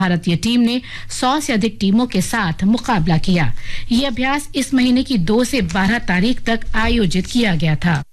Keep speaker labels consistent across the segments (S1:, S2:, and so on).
S1: भारतीय टीम ने 100 से अधिक टीमों के साथ मुकाबला किया ये अभ्यास इस महीने की 2 से 12 तारीख तक आयोजित किया गया था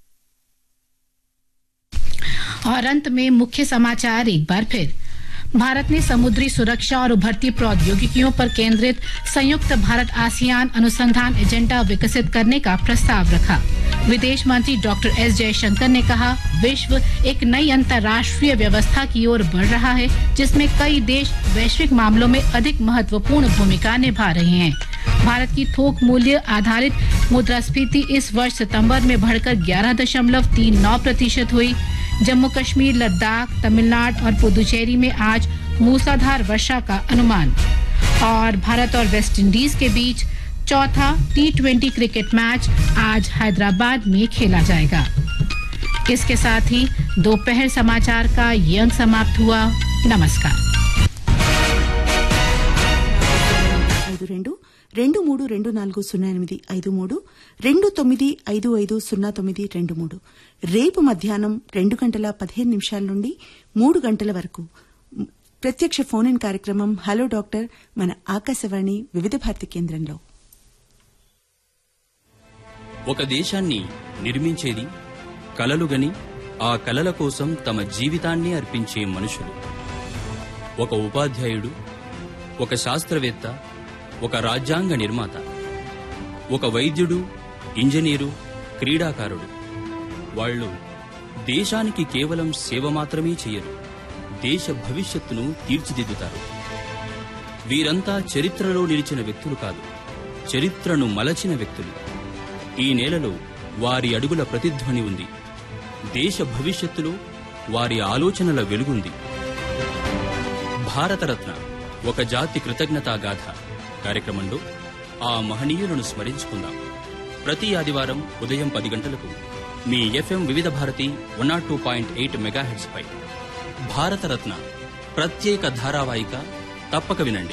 S1: और अंत में मुख्य समाचार एक बार फिर भारत ने समुद्री सुरक्षा और उभरती प्रौद्योगिकियों पर केंद्रित संयुक्त भारत आसियान अनुसंधान एजेंडा विकसित करने का प्रस्ताव रखा विदेश मंत्री डॉक्टर एस जयशंकर ने कहा विश्व एक नई अंतर्राष्ट्रीय व्यवस्था की ओर बढ़ रहा है जिसमें कई देश वैश्विक मामलों में अधिक महत्वपूर्ण भूमिका निभा रहे हैं भारत की थोक मूल्य आधारित मुद्रास्फीति इस वर्ष सितंबर में बढ़कर ग्यारह दशमलव तीन नौ प्रतिशत हुई जम्मू कश्मीर लद्दाख तमिलनाडु और पुदुचेरी में आज मूसलाधार वर्षा का अनुमान और भारत और वेस्ट इंडीज के बीच चौथा टी ट्वेंटी क्रिकेट मैच आज हैदराबाद में खेला जाएगा इसके साथ ही दोपहर समाचार का ये अंक समाप्त हुआ नमस्कार
S2: ఐదు రెండు రెండు మూడు రెండు నాలుగు సున్నా ఎనిమిది ఐదు మూడు రెండు తొమ్మిది ఐదు ఐదు సున్నా తొమ్మిది రెండు మూడు రేపు మధ్యాహ్నం రెండు గంటల పదిహేను నిమిషాల నుండి మూడు గంటల వరకు ప్రత్యక్ష ఫోన్ ఇన్ కార్యక్రమం హలో డాక్టర్ మన ఆకాశవాణి వివిధ భారతి కేంద్రంలో
S3: ఒక దేశాన్ని నిర్మించేది కలలుగని ఆ కలల కోసం తమ జీవితాన్ని అర్పించే మనుషులు ఒక ఉపాధ్యాయుడు ఒక శాస్త్రవేత్త ఒక రాజ్యాంగ నిర్మాత ఒక వైద్యుడు ఇంజనీరు క్రీడాకారుడు వాళ్ళు దేశానికి కేవలం సేవ మాత్రమే చేయరు దేశ భవిష్యత్తును తీర్చిదిద్దుతారు వీరంతా చరిత్రలో నిలిచిన వ్యక్తులు కాదు చరిత్రను మలచిన వ్యక్తులు ఈ నేలలో వారి అడుగుల ప్రతిధ్వని ఉంది దేశ భవిష్యత్తులో వారి ఆలోచనల వెలుగుంది భారతరత్న ఒక జాతి కృతజ్ఞతా గాథ కార్యక్రమంలో ఆ మహనీయులను స్మరించుకుందాం ప్రతి ఆదివారం ఉదయం పది గంటలకు మీ FM Vividh Bharati one nought two point eight megahertz పై భారతరత్న ప్రత్యేక ధారావాహిక తప్పక వినండి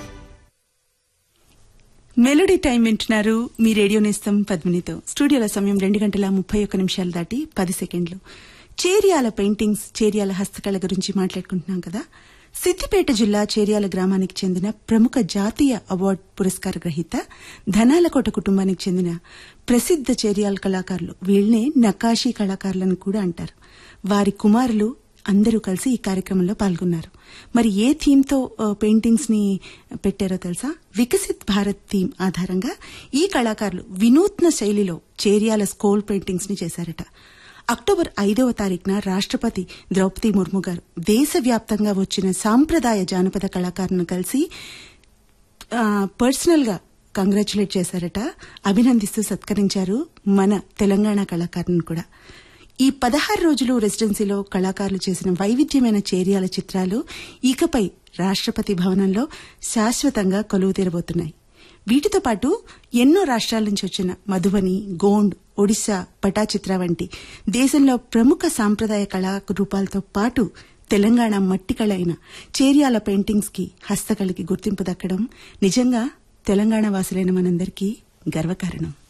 S2: మెలోడీ టైం వింటున్నారు మీ రేడియో నేస్తం పద్మినితో స్టూడియోల సమయం రెండు గంటల ముప్పై ఒక్క నిమిషాలు దాటి పది సెకండ్లు చేరియాల పెయింటింగ్స్ చేరియాల హస్తకళ గురించి మాట్లాడుకుంటున్నాం కదా సిద్దిపేట జిల్లా చేరియాల గ్రామానికి చెందిన ప్రముఖ జాతీయ అవార్డు పురస్కార గ్రహీత ధనాలకోట కుటుంబానికి చెందిన ప్రసిద్ధ చేరియాల కళాకారులు వీళ్ళనే నకాషీ కళాకారులను కూడా అంటారు వారి కుమారులు అందరూ కలిసి ఈ కార్యక్రమంలో పాల్గొన్నారు మరి ఏ థీమ్ తో పెయింటింగ్స్ ని పెట్టారో తెలుసా వికసిత్ భారత్ థీమ్ ఆధారంగా ఈ కళాకారులు వినూత్న శైలిలో చేరియాల స్కోల్ పెయింటింగ్స్ ని చేశారట అక్టోబర్ ఐదవ తారీఖున రాష్ట్రపతి ద్రౌపది ముర్ము గారు దేశవ్యాప్తంగా వచ్చిన సాంప్రదాయ జానపద కళాకారులను కలిసి పర్సనల్ గా కంగ్రాచులేట్ చేశారట అభినందిస్తూ సత్కరించారు మన తెలంగాణ కళాకారులను కూడా ఈ పదహారు రోజులు రెసిడెన్సీలో కళాకారులు చేసిన వైవిధ్యమైన చేరియాల చిత్రాలు ఇకపై రాష్ట్రపతి భవనంలో శాశ్వతంగా కొలువు తీరబోతున్నాయి వీటితో పాటు ఎన్నో రాష్ట్రాల నుంచి వచ్చిన మధుబని గోండ్ ఒడిశా పటాచిత్ర వంటి దేశంలో ప్రముఖ సాంప్రదాయ కళా రూపాలతో పాటు తెలంగాణ మట్టి కళ అయిన చేరియాల పెయింటింగ్స్ కి హస్తకళకి గుర్తింపు దక్కడం నిజంగా తెలంగాణ వాసులైన మనందరికీ గర్వకారణం